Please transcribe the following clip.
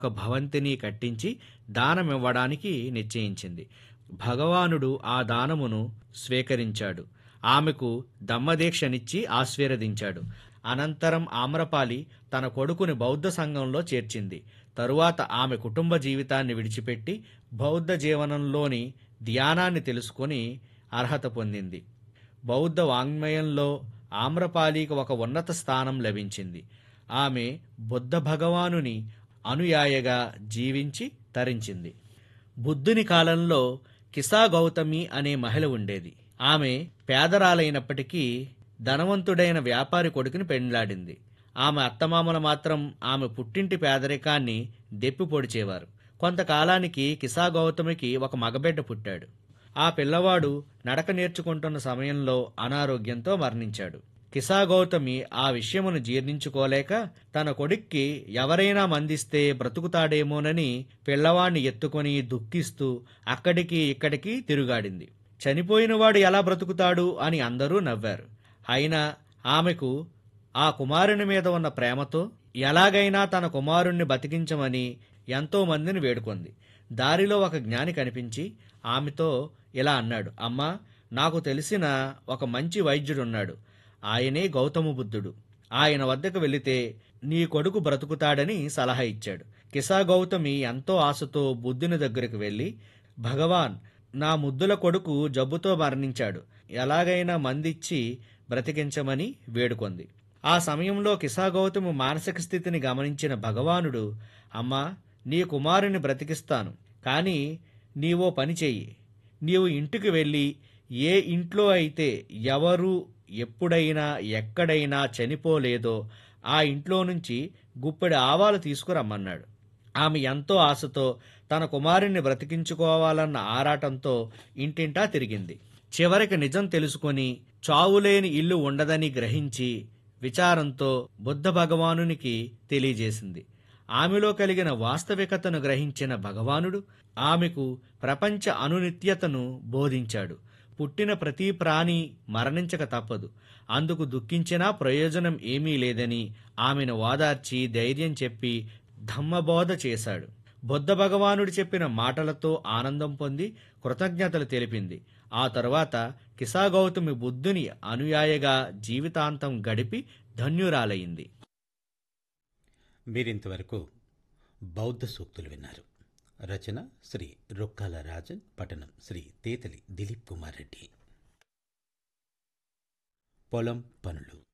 ఒక భవంతిని కట్టించి దానమివ్వడానికి నిశ్చయించింది భగవానుడు ఆ దానమును స్వీకరించాడు ఆమెకు దమ్మదీక్షనిచ్చి ఆశీర్వదించాడు అనంతరం ఆమ్రపాలి తన కొడుకుని బౌద్ధ సంఘంలో చేర్చింది తరువాత ఆమె కుటుంబ జీవితాన్ని విడిచిపెట్టి బౌద్ధ జీవనంలోని ధ్యానాన్ని తెలుసుకొని అర్హత పొందింది బౌద్ధ వాంగ్మయంలో ఆమ్రపాలికి ఒక ఉన్నత స్థానం లభించింది ఆమె బుద్ధ భగవానుని అనుయాయగా జీవించి తరించింది బుద్ధుని కాలంలో కిసా గౌతమి అనే మహిళ ఉండేది ఆమె పేదరాలైనప్పటికీ ధనవంతుడైన వ్యాపారి కొడుకుని పెండ్లాడింది ఆమె అత్తమామలు మాత్రం ఆమె పుట్టింటి పేదరికాన్ని దెప్పి పొడిచేవారు కొంతకాలానికి కిసా గౌతమికి ఒక మగబిడ్డ పుట్టాడు ఆ పిల్లవాడు నడక నేర్చుకుంటున్న సమయంలో అనారోగ్యంతో మరణించాడు కిసా గౌతమి ఆ విషయమును జీర్ణించుకోలేక తన కొడుక్కి ఎవరైనా మందిస్తే బ్రతుకుతాడేమోనని పిల్లవాణ్ణి ఎత్తుకొని దుఃఖిస్తూ అక్కడికి ఇక్కడికి తిరుగాడింది చనిపోయినవాడు ఎలా బ్రతుకుతాడు అని అందరూ నవ్వారు అయినా ఆమెకు ఆ కుమారుని మీద ఉన్న ప్రేమతో ఎలాగైనా తన కుమారుణ్ణి బతికించమని ఎంతో మందిని వేడుకుంది దారిలో ఒక జ్ఞాని కనిపించి ఆమెతో ఇలా అన్నాడు అమ్మా నాకు తెలిసిన ఒక మంచి వైద్యుడున్నాడు ఆయనే గౌతమ బుద్ధుడు ఆయన వద్దకు వెళితే నీ కొడుకు బ్రతుకుతాడని సలహా ఇచ్చాడు కిసా గౌతమి ఎంతో ఆశతో బుద్ధుని దగ్గరికి వెళ్ళి భగవాన్ నా ముద్దుల కొడుకు జబ్బుతో మరణించాడు ఎలాగైనా మందిచ్చి బ్రతికించమని వేడుకొంది ఆ సమయంలో కిసా గౌతమి మానసిక స్థితిని గమనించిన భగవానుడు అమ్మా నీ కుమారుని బ్రతికిస్తాను కానీ నీవో పని చెయ్యి నీవు ఇంటికి వెళ్ళి ఏ ఇంట్లో అయితే ఎవరు ఎప్పుడైనా ఎక్కడైనా చనిపోలేదో ఆ ఇంట్లో నుంచి గుప్పెడి ఆవాలు తీసుకురమ్మన్నాడు ఆమె ఎంతో ఆశతో తన కుమారుణ్ణి బ్రతికించుకోవాలన్న ఆరాటంతో ఇంటింటా తిరిగింది చివరికి నిజం తెలుసుకొని చావులేని ఇల్లు ఉండదని గ్రహించి విచారంతో బుద్ధ భగవానునికి తెలియజేసింది ఆమెలో కలిగిన వాస్తవికతను గ్రహించిన భగవానుడు ఆమెకు ప్రపంచ అనునిత్యతను బోధించాడు పుట్టిన ప్రతి ప్రాణి మరణించక తప్పదు అందుకు దుఃఖించినా ప్రయోజనం ఏమీ లేదని ఆమెను ఓదార్చి ధైర్యం చెప్పి ధమ్మబోధ చేశాడు బుద్ధ భగవానుడు చెప్పిన మాటలతో ఆనందం పొంది కృతజ్ఞతలు తెలిపింది ఆ తరువాత కిసా గౌతమి బుద్ధుని అనుయాయగా జీవితాంతం గడిపి ధన్యురాలయ్యింది మీరింతవరకు బౌద్ధ సూక్తులు విన్నారు రచన శ్రీ రొక్కాల రాజన్ పఠనం శ్రీ తేతలి దిలీప్ కుమార్ రెడ్డి పొలం పనులు